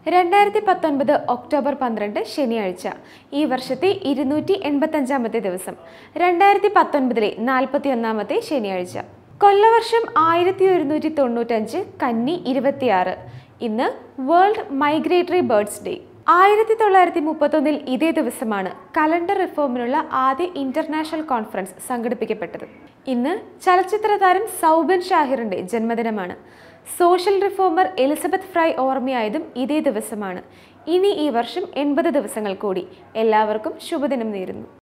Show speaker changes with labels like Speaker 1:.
Speaker 1: രണ്ടായിരത്തി പത്തൊൻപത് ഒക്ടോബർ പന്ത്രണ്ട് ശനിയാഴ്ച ഈ വർഷത്തെ ഇരുന്നൂറ്റി എൺപത്തഞ്ചാമത്തെ ദിവസം രണ്ടായിരത്തി പത്തൊൻപതിലെ നാൽപ്പത്തി ഒന്നാമത്തെ ശനിയാഴ്ച കൊല്ലവർഷം ആയിരത്തി ഒരുന്നൂറ്റി തൊണ്ണൂറ്റഞ്ച് കന്നി ഇരുപത്തിയാറ് ഇന്ന് വേൾഡ് മൈഗ്രേറ്ററി ബേർഡ്സ് ഡേ ആയിരത്തി തൊള്ളായിരത്തി മുപ്പത്തൊന്നിൽ ഇതേ ദിവസമാണ് കലണ്ടർ റിഫോമിനുള്ള ആദ്യ ഇന്റർനാഷണൽ കോൺഫറൻസ് സംഘടിപ്പിക്കപ്പെട്ടത് ഇന്ന് ചലച്ചിത്ര താരം സൗബിൻ ഷാഹിറിന്റെ ജന്മദിനമാണ് സോഷ്യൽ റിഫോമർ എലിസബത്ത് ഫ്രൈ ഓർമ്മയായതും ഇതേ ദിവസമാണ് ഇനി ഈ വർഷം എൺപത് ദിവസങ്ങൾ കൂടി എല്ലാവർക്കും ശുഭദിനം നേരുന്നു